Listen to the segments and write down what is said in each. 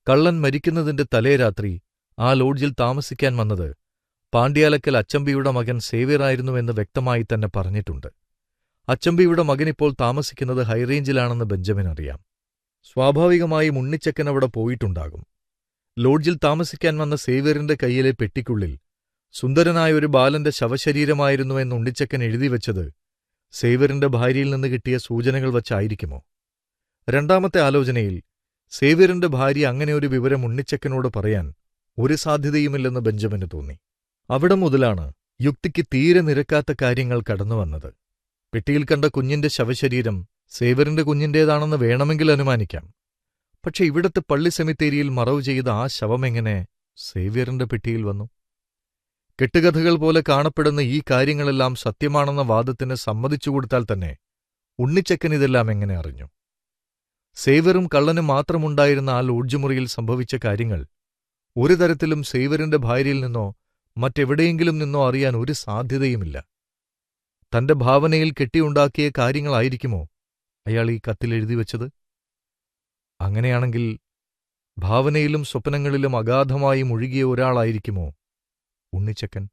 കള്ളൻ മരിക്കുന്നതിന്റെ തലേരാത്രി ആ ലോഡ്ജിൽ താമസിക്കാൻ വന്നത് പാണ്ഡ്യാലക്കൽ അച്ചമ്പിയുടെ മകൻ സേവ്യറായിരുന്നുവെന്ന് വ്യക്തമായി തന്നെ പറഞ്ഞിട്ടുണ്ട് അച്ചമ്പിയുടെ മകനിപ്പോൾ താമസിക്കുന്നത് ഹൈറേഞ്ചിലാണെന്ന് ബെഞ്ചമിൻ അറിയാം സ്വാഭാവികമായും ഉണ്ണിച്ചക്കൻ അവിടെ പോയിട്ടുണ്ടാകും ലോഡ്ജിൽ താമസിക്കാൻ വന്ന സേവ്യറിന്റെ കൈയിലെ പെട്ടിക്കുള്ളിൽ സുന്ദരനായ ഒരു ബാലന്റെ ശവശരീരമായിരുന്നുവെന്ന് ഉണ്ണിച്ചക്കൻ എഴുതിവെച്ചത് സേവ്യറിന്റെ ഭാര്യയിൽ നിന്ന് കിട്ടിയ സൂചനകൾ വച്ചായിരിക്കുമോ രണ്ടാമത്തെ ആലോചനയിൽ സേവ്യറിന്റെ ഭാര്യ അങ്ങനെ ഒരു വിവരം ഉണ്ണിച്ചക്കനോട് പറയാൻ ഒരു സാധ്യതയുമില്ലെന്ന് ബെഞ്ചമിന് തോന്നി അവിടെ മുതലാണ് യുക്തിക്ക് തീരെ നിരക്കാത്ത കാര്യങ്ങൾ കടന്നുവന്നത് പെട്ടിയിൽ കണ്ട കുഞ്ഞിന്റെ ശവശരീരം സേവറിന്റെ കുഞ്ഞിന്റേതാണെന്ന് വേണമെങ്കിൽ അനുമാനിക്കാം പക്ഷെ ഇവിടത്തെ പള്ളി സെമിത്തേരിയിൽ മറവ് ചെയ്ത ആ ശവമെങ്ങനെ സേവ്യറിന്റെ പെട്ടിയിൽ വന്നു കെട്ടുകഥകൾ പോലെ കാണപ്പെടുന്ന ഈ കാര്യങ്ങളെല്ലാം സത്യമാണെന്ന വാദത്തിന് സമ്മതിച്ചുകൊടുത്താൽ തന്നെ ഉണ്ണിച്ചക്കൻ ഇതെല്ലാം എങ്ങനെ അറിഞ്ഞു സേവറും കള്ളനും മാത്രമുണ്ടായിരുന്ന ആ ലോഡ്ജുമുറിയിൽ സംഭവിച്ച കാര്യങ്ങൾ ഒരു തരത്തിലും സേവറിന്റെ ഭാര്യയിൽ നിന്നോ മറ്റെവിടെയെങ്കിലും നിന്നോ അറിയാൻ ഒരു സാധ്യതയുമില്ല തന്റെ ഭാവനയിൽ കെട്ടിയുണ്ടാക്കിയ കാര്യങ്ങളായിരിക്കുമോ അയാൾ ഈ കത്തിൽ എഴുതി വച്ചത് അങ്ങനെയാണെങ്കിൽ ഭാവനയിലും സ്വപ്നങ്ങളിലും അഗാധമായി മുഴുകിയ ഒരാളായിരിക്കുമോ ഉണ്ണിച്ചക്കൻ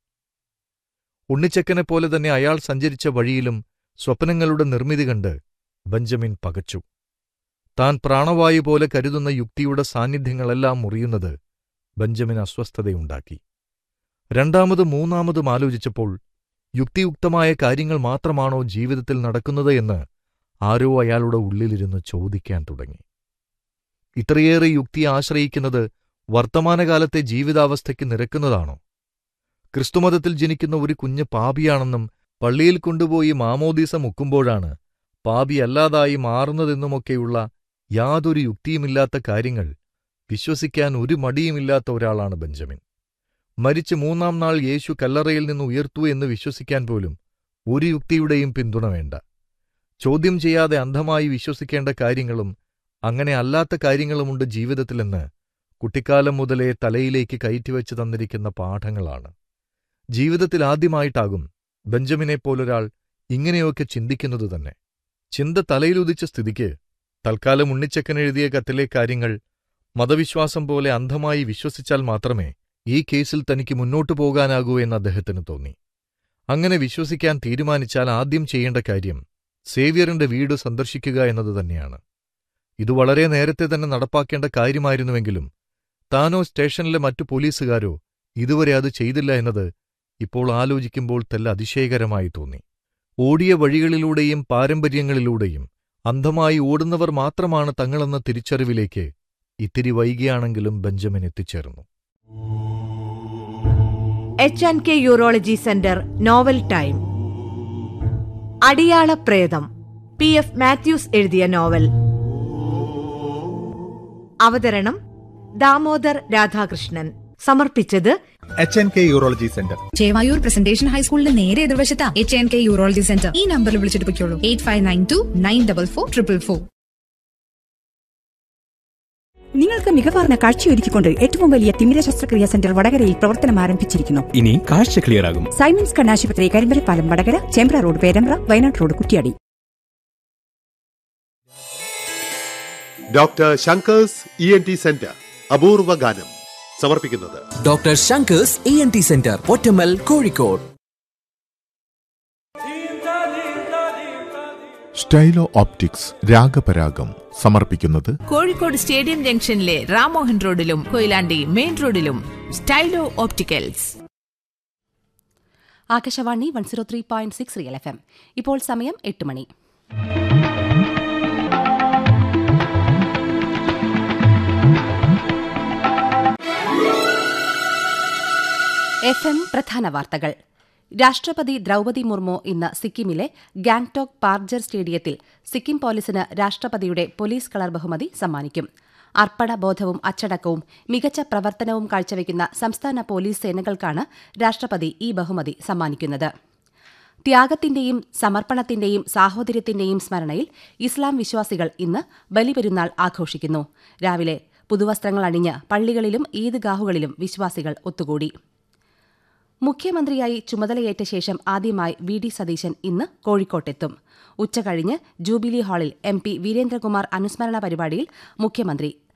ഉണ്ണിച്ചക്കനെപ്പോലെ തന്നെ അയാൾ സഞ്ചരിച്ച വഴിയിലും സ്വപ്നങ്ങളുടെ നിർമ്മിതി കണ്ട് ബെഞ്ചമിൻ പകച്ചു താൻ പ്രാണവായു പോലെ കരുതുന്ന യുക്തിയുടെ സാന്നിധ്യങ്ങളെല്ലാം മുറിയുന്നത് ബെഞ്ചമിൻ അസ്വസ്ഥതയുണ്ടാക്കി രണ്ടാമതും മൂന്നാമതും ആലോചിച്ചപ്പോൾ യുക്തിയുക്തമായ കാര്യങ്ങൾ മാത്രമാണോ ജീവിതത്തിൽ നടക്കുന്നത് എന്ന് ആരോ അയാളുടെ ഉള്ളിലിരുന്ന് ചോദിക്കാൻ തുടങ്ങി ഇത്രയേറെ യുക്തിയെ ആശ്രയിക്കുന്നത് വർത്തമാനകാലത്തെ ജീവിതാവസ്ഥയ്ക്ക് നിരക്കുന്നതാണോ ക്രിസ്തുമതത്തിൽ ജനിക്കുന്ന ഒരു കുഞ്ഞ് പാപിയാണെന്നും പള്ളിയിൽ കൊണ്ടുപോയി മാമോദീസ മുക്കുമ്പോഴാണ് പാപിയല്ലാതായി മാറുന്നതെന്നുമൊക്കെയുള്ള യാതൊരു യുക്തിയുമില്ലാത്ത കാര്യങ്ങൾ വിശ്വസിക്കാൻ ഒരു മടിയുമില്ലാത്ത ഒരാളാണ് ബെഞ്ചമിൻ മരിച്ച് മൂന്നാം നാൾ യേശു കല്ലറയിൽ നിന്ന് ഉയർത്തു എന്ന് വിശ്വസിക്കാൻ പോലും ഒരു യുക്തിയുടെയും പിന്തുണ വേണ്ട ചോദ്യം ചെയ്യാതെ അന്ധമായി വിശ്വസിക്കേണ്ട കാര്യങ്ങളും അങ്ങനെ അല്ലാത്ത കാര്യങ്ങളുമുണ്ട് ജീവിതത്തിലെന്ന് കുട്ടിക്കാലം മുതലേ തലയിലേക്ക് കയറ്റിവെച്ച് തന്നിരിക്കുന്ന പാഠങ്ങളാണ് ജീവിതത്തിൽ ആദ്യമായിട്ടാകും ബെഞ്ചമിനെപ്പോലൊരാൾ ഇങ്ങനെയൊക്കെ ചിന്തിക്കുന്നത് തന്നെ ചിന്ത തലയിലുദിച്ച സ്ഥിതിക്ക് തൽക്കാലം ഉണ്ണിച്ചക്കൻ എഴുതിയ കത്തിലെ കാര്യങ്ങൾ മതവിശ്വാസം പോലെ അന്ധമായി വിശ്വസിച്ചാൽ മാത്രമേ ഈ കേസിൽ തനിക്ക് മുന്നോട്ടു പോകാനാകൂ എന്ന് അദ്ദേഹത്തിന് തോന്നി അങ്ങനെ വിശ്വസിക്കാൻ തീരുമാനിച്ചാൽ ആദ്യം ചെയ്യേണ്ട കാര്യം സേവ്യറിന്റെ വീട് സന്ദർശിക്കുക എന്നത് തന്നെയാണ് ഇത് വളരെ നേരത്തെ തന്നെ നടപ്പാക്കേണ്ട കാര്യമായിരുന്നുവെങ്കിലും താനോ സ്റ്റേഷനിലെ മറ്റു പോലീസുകാരോ ഇതുവരെ അത് ചെയ്തില്ല എന്നത് ഇപ്പോൾ ആലോചിക്കുമ്പോൾ തെല്ല അതിശയകരമായി തോന്നി ഓടിയ വഴികളിലൂടെയും പാരമ്പര്യങ്ങളിലൂടെയും അന്ധമായി ഓടുന്നവർ മാത്രമാണ് തങ്ങളെന്ന തിരിച്ചറിവിലേക്ക് ഇത്തിരി വൈകിയാണെങ്കിലും ബെഞ്ചമിൻ എത്തിച്ചേർന്നു H and K urology centre novel time അടിയാള പ്രേതം പി എഫ് മാത്യൂസ് എഴുതിയ നോവൽ അവതരണം ദാമോദർ രാധാകൃഷ്ണൻ സമർപ്പിച്ചത് H N K urology centre Chevayur presentation ഹൈസ്കൂളിന്റെ നേരെ എതിർവശത്താ H N K urology centre ഈ നമ്പറിൽ വിളിച്ചിട്ട് പൊയ്ക്കോളൂ eight five nine two nine double four triple four നിങ്ങൾക്ക് മികവാർന്ന കാഴ്ചയൊരുക്കിക്കൊണ്ട് ഏറ്റവും വലിയ തിമിര ശസ്ത്രക്രിയാ സെന്റർ വടകരയിൽ പ്രവർത്തനം ആരംഭിച്ചിരിക്കുന്നു ഇനി കാഴ്ച ക്ലിയർ ആകും സൈമൺസ് കണ്ണാശുപത്രി Karimbalappalam Vadakara Chembra road Perambra Wayanad road Kuttiadi doctor Shankers E N T centre അപൂർവ ഗാനം സമർപ്പിക്കുന്നത് doctor Shankers E N T centre Pottammal Kozhikode Stylo optics രാഗപരാഗം സമർപ്പിക്കുന്നത് കോഴിക്കോട് സ്റ്റേഡിയം ജംഗ്ഷനിലെ റാമോഹൻ റോഡിലും കൊയിലാണ്ടി മെയിൻ റോഡിലും Stylo opticals Akashvani one zero three point six real F M ഇപ്പോൾ സമയം എട്ട് മണി എഫ് എം പ്രധാന വാർത്തകൾ രാഷ്ട്രപതി ദ്രൗപതി മുർമു ഇന്ന് സിക്കിമിലെ ഗാംഗ്ടോക്ക് പാർജർ സ്റ്റേഡിയത്തിൽ സിക്കിം പോലീസിന് രാഷ്ട്രപതിയുടെ പോലീസ് കളർ ബഹുമതി സമ്മാനിക്കും അർപ്പണബോധവും അച്ചടക്കവും മികച്ച പ്രവർത്തനവും കാഴ്ചവെക്കുന്ന സംസ്ഥാന പോലീസ് സേനകൾക്കാണ് രാഷ്ട്രപതി ഈ ബഹുമതി സമ്മാനിക്കുന്നത് ത്യാഗത്തിന്റെയും സമർപ്പണത്തിന്റെയും സാഹോദര്യത്തിന്റെയും സ്മരണയിൽ ഇസ്ലാം വിശ്വാസികൾ ഇന്ന് ബലിപെരുന്നാൾ ആഘോഷിക്കുന്നു രാവിലെ പുതുവസ്ത്രങ്ങൾ അണിഞ്ഞ് പള്ളികളിലും ഈദ്ഗാഹുകളിലും വിശ്വാസികൾ ഒത്തുകൂടി മുഖ്യമന്ത്രിയായി ചുമതലയേറ്റ ശേഷം ആദ്യമായി വി ഡി സതീശൻ ഇന്ന് കോഴിക്കോട്ടെത്തും ഉച്ചകഴിഞ്ഞ് ജൂബിലി ഹാളിൽ എം പി വീരേന്ദ്രകുമാർ അനുസ്മരണ പരിപാടിയിൽ മുഖ്യമന്ത്രി